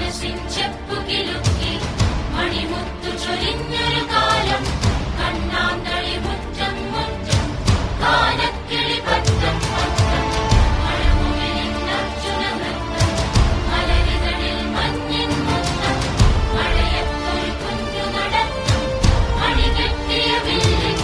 മനസ്സിൻ ചെപ്പുകിലുക്കി മണിമുത്തു ചൊരിഞ്ഞൊരു കാലം കണ്ണാന്തളി മുറ്റം മുറ്റം കാലക്കിളി പറ്റം പറ്റം മഴമുകിലിന്നർച്ചുന നൃത്തം മലരുകളിൽ മഞ്ഞിൻ മുത്തം മഴയത്തൊരു കുഞ്ഞു നടത്തും മണികെട്ടിയ വില്ലിൻ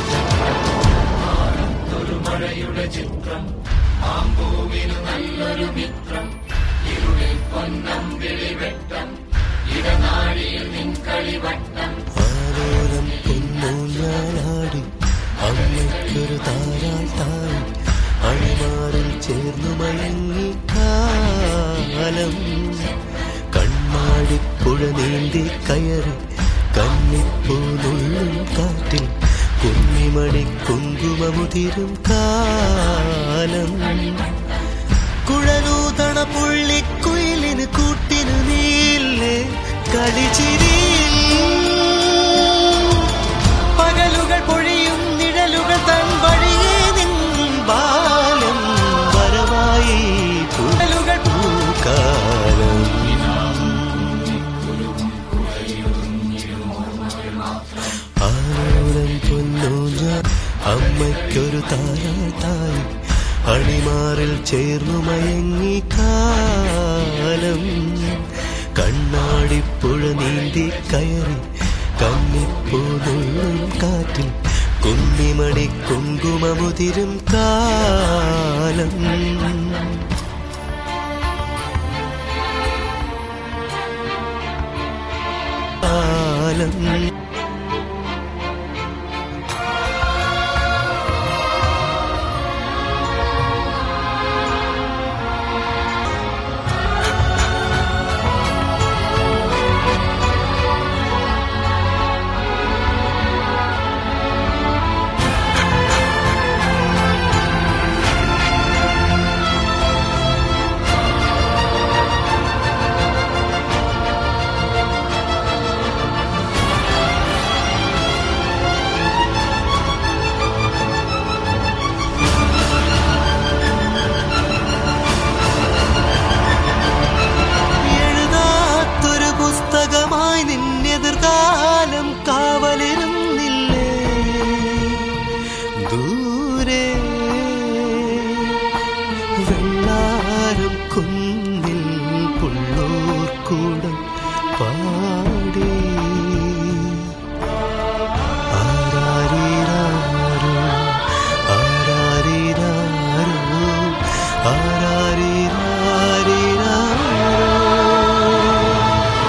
ഒരു മഴയുടെ ചിത്രം നല്ലൊരു മിത്രം ഇരുളിൽ പൊന്നമ്പിളി വെട്ടം ഇടനാഴിയിൽ നിൻ കളിവട്ടം ആലോലം പൊന്നൂഞ്ഞാലാടി അമ്മയ്ക്കൊരു താരാൾ തായി അണിമാറിൽ ചേർന്നു മയങ്ങി കാലം കണ്ണാടിപ്പുഴ നീന്തി കയറി കന്നിപ്പൂനുള്ളും കാറ്റിൽ കുഞ്ഞിമണി കുങ്കുമമുതിരും കാലം കുഴലൂതണ പുള്ളിക്കുയിലിന് കൂട്ടിനു നീല്ലേ കളിച്ചിരിയിൽ പകലുകൾ പൊഴിയും നിഴലുകൾ തൻ വഴിയേ നിൻ ബാലം വരവായി കുഴലുകൾ പൂക്കാലം ആരോരം പൊന്നൂഞ്ഞ അമ്മയ്ക്കൊരു താരാട്ടായി അണിമാറിൽ ചേർന്നു മയങ്ങി കാലം കണ്ണാടിപ്പുഴ നീന്തി കയറി കന്നിപ്പൂതുള്ളും കാറ്റിൽ കുന്നിമണി കുങ്കുമമുതിരും കാലം കാലം എഴുതാത്തൊരു പുസ്തകമായി നിന്നെതിർകാലം കാവലിരുന്നില്ലേ ദൂരെ വെള്ളാരം കുന്നിൽ പുള്ളൂർ കൂടം പാടി ആരാരിരാരോ ആരാരിരാരോ ആരാരിരാരിരാരോ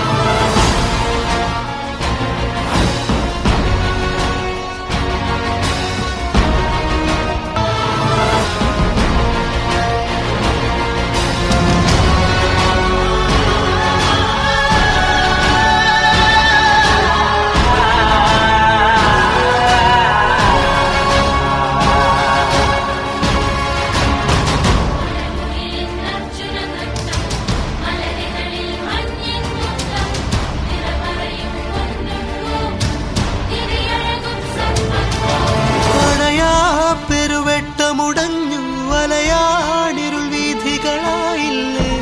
മുകിലിന്നർച്ചുന നൃത്തം മലരുകളിൽ മഞ്ഞിൻ മുത്തം നിറപറയും പൊന്നും പൂവും തിരിയഴകും സമ്പത്തും പണയാ പെരുവെട്ടമുടഞ്ഞു വലയാണിരുൾ വീഥികളായില്ലേ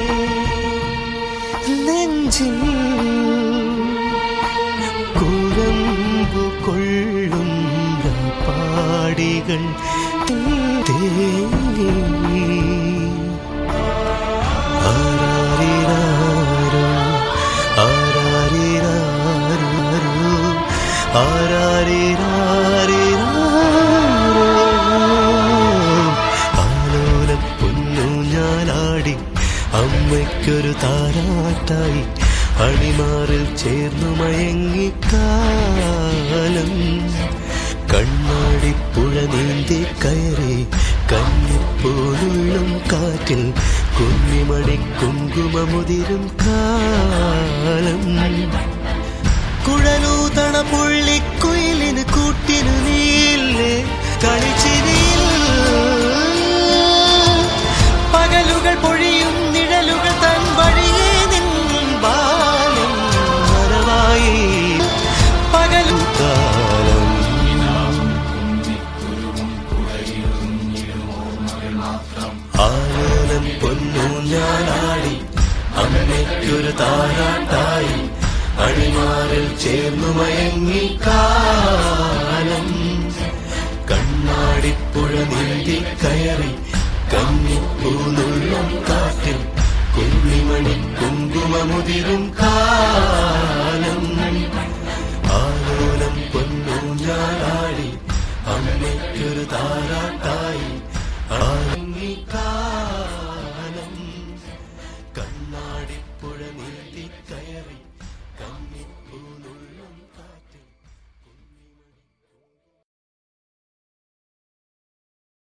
നെഞ്ചിൽ കുരമ്പു കൊള്ളും പാടികൾ തേങ്ങി ആരാരിരാരോ ആരാരിരാരോ ആരാരിരാരിരാരോ ആലോലം പൊന്നു ഞാനാടി അമ്മയ്ക്കൊരു താരാട്ടായി അണിമാറിൽ ചേർന്നു മയങ്ങിക്കാലം കണ്ണാടിപ്പുഴ നീന്തി കയറി കന്നിപ്പോലുള്ളും കാറ്റിൽ കുഞ്ഞിമണി കുങ്കുമമുതിരും കാലം കുഴലൂതണ പുള്ളിക്കുയിലിന് കൂട്ടിനു നീല്ലേ കളിച്ചിരിയിൽ പകലുകൾ പൊഴിയും നിഴലുകൾ തൻ വഴിയേ നിൻ ബാലം വരവായി പകലുകാലം ആലോലം പൊന്നു ഞാനാടി അമ്മ അമ്മയ്ക്കൊരു താരാട്ടായി അണിമാറിൽ ചേർന്നു മയങ്ങി കാലം കണ്ണാടിപ്പുഴ നീന്തി കയറി കന്നിപ്പൂനുള്ളം കാട്ടിൽ കുഞ്ഞിമണി കുങ്കുമമുതിരും കാലം ആലോലം പൊന്നൂഞ്ഞാലാടി അമ്മയ്ക്കൊരു താരാട്ടായി ആങ്ങി കാലം കണ്ണാടിപ്പുഴ